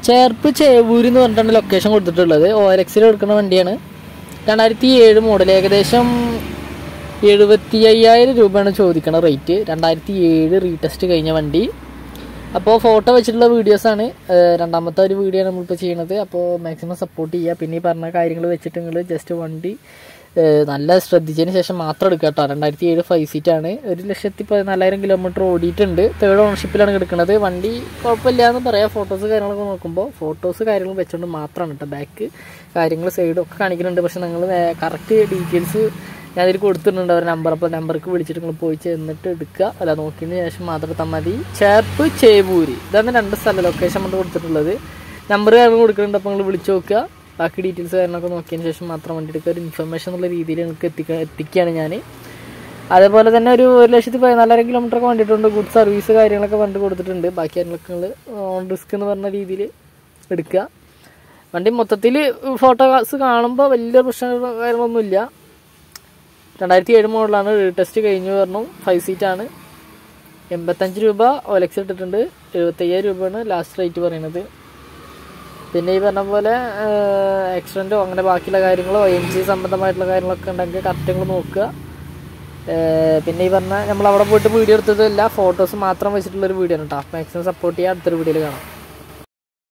ചേർപ്പ് ചേവൂര് എന്ന് പറഞ്ഞിട്ടാണ് ലൊക്കേഷൻ കൊടുത്തിട്ടുള്ളത് ഓ ആർ എക്സിൽ എടുക്കുന്ന വണ്ടിയാണ് രണ്ടായിരത്തി ഏഴ് മോഡൽ ഏകദേശം എഴുപത്തി അയ്യായിരം രൂപയാണ് ചോദിക്കണ റേറ്റ് രണ്ടായിരത്തി ഏഴ് റീടെസ്റ്റ് കഴിഞ്ഞ വണ്ടി അപ്പോൾ ഫോട്ടോ വെച്ചിട്ടുള്ള വീഡിയോസാണ് രണ്ടാമത്തെ ഒരു വീഡിയോ ആണ് നമ്മളിപ്പോൾ ചെയ്യണത് അപ്പോൾ മാക്സിമം സപ്പോർട്ട് ചെയ്യുക പിന്നെ ഈ പറഞ്ഞ കാര്യങ്ങൾ വെച്ചിട്ട് നിങ്ങൾ ജസ്റ്റ് വണ്ടി ഏഹ്, നല്ല ശ്രദ്ധിച്ചതിന് ശേഷം മാത്രം എടുക്കുക കേട്ടോ രണ്ടായിരത്തി ഏഴ് ഫൈവ് സീറ്റാണ് ഒരു ലക്ഷത്തി പതിനാലായിരം കിലോമീറ്റർ ഓടിയിട്ടുണ്ട് തേർഡ് ഓണർഷിപ്പിലാണ് എടുക്കുന്നത് വണ്ടി കുഴപ്പമില്ല എന്ന് പറയാം ഫോട്ടോസ് കാര്യങ്ങളൊക്കെ നോക്കുമ്പോൾ ഫോട്ടോസ് കാര്യങ്ങൾ വെച്ചുകൊണ്ട് മാത്രമാണ് കേട്ടോ ബാക്ക് കാര്യങ്ങൾ സൈഡും ഒക്കെ കാണിക്കുന്നുണ്ട് പക്ഷെ നിങ്ങൾ കറക്റ്റ് ഡീറ്റെയിൽസ് ഞാൻ ഇതിൽ കൊടുത്തിട്ടുണ്ട് അവരുടെ നമ്പർ അപ്പോൾ നമ്പർക്ക് വിളിച്ചിട്ട് നിങ്ങൾ പോയി ചെന്നിട്ട് എടുക്കുക അല്ല നോക്കിയതിന് ശേഷം മാത്രം എടുത്താൽ മതി ചേർപ്പ് ചേവൂര് ഇതാണ് രണ്ട് സ്ഥലം ലൊക്കേഷൻ നമ്മൾ കൊടുത്തിട്ടുള്ളത് നമ്പർ കാര്യങ്ങൾ കൊടുക്കുന്നുണ്ട് അപ്പോൾ നിങ്ങൾ വിളിച്ച് നോക്കുക ബാക്കി ഡീറ്റെയിൽസ് കാര്യങ്ങളൊക്കെ നോക്കിയതിന് ശേഷം മാത്രം വണ്ടി എടുക്കുക ഒരു ഇൻഫർമേഷൻ എന്നുള്ള രീതിയിൽ നിങ്ങൾക്ക് എത്തിക്കുക എത്തിക്കുകയാണ് ഞാൻ അതേപോലെ തന്നെ ഒരു ഒരു ലക്ഷത്തി പതിനാലായിരം കിലോമീറ്റർ ഒക്കെ വണ്ടിയിട്ടുണ്ട് ഗുഡ് സർവീസ് കാര്യങ്ങളൊക്കെ വണ്ടി കൊടുത്തിട്ടുണ്ട് ബാക്കി കാര്യങ്ങളൊക്കെ നിങ്ങൾ ഓൺ റിസ്ക് എന്ന് പറഞ്ഞ രീതിയിൽ എടുക്കുക വണ്ടി മൊത്തത്തിൽ ഫോട്ടോസ് കാണുമ്പോൾ വലിയ പ്രശ്നങ്ങൾ കാര്യങ്ങളൊന്നുമില്ല രണ്ടായിരത്തി ഏഴ് മോഡലാണ് ടെസ്റ്റ് കഴിഞ്ഞു പറഞ്ഞു ഫൈവ് സീറ്റാണ് എൺപത്തഞ്ച് രൂപ ഒലക്സ് ഇട്ടിട്ടുണ്ട് എഴുപത്തയ്യായിരം രൂപയാണ് ലാസ്റ്റ് റേറ്റ് പറയുന്നത് പിന്നെ ഈ പറഞ്ഞ പോലെ ആക്സിഡൻറ്റോ അങ്ങനെ ബാക്കിയുള്ള കാര്യങ്ങളോ എൻ ജി സംബന്ധമായിട്ടുള്ള കാര്യങ്ങളൊക്കെ ഉണ്ടെങ്കിൽ കറക്റ്റ് നിങ്ങൾ നോക്കുക ഏഹ് പിന്നെ ഈ പറഞ്ഞ നമ്മൾ അവിടെ പോയിട്ട് വീഡിയോ എടുത്തതല്ല ഫോട്ടോസ് മാത്രം വെച്ചിട്ടുള്ള ഒരു വീഡിയോ ആണ് കേട്ടോ മാക്സിമം സപ്പോർട്ട് ചെയ്യുക അടുത്തൊരു വീഡിയോയിൽ കാണാം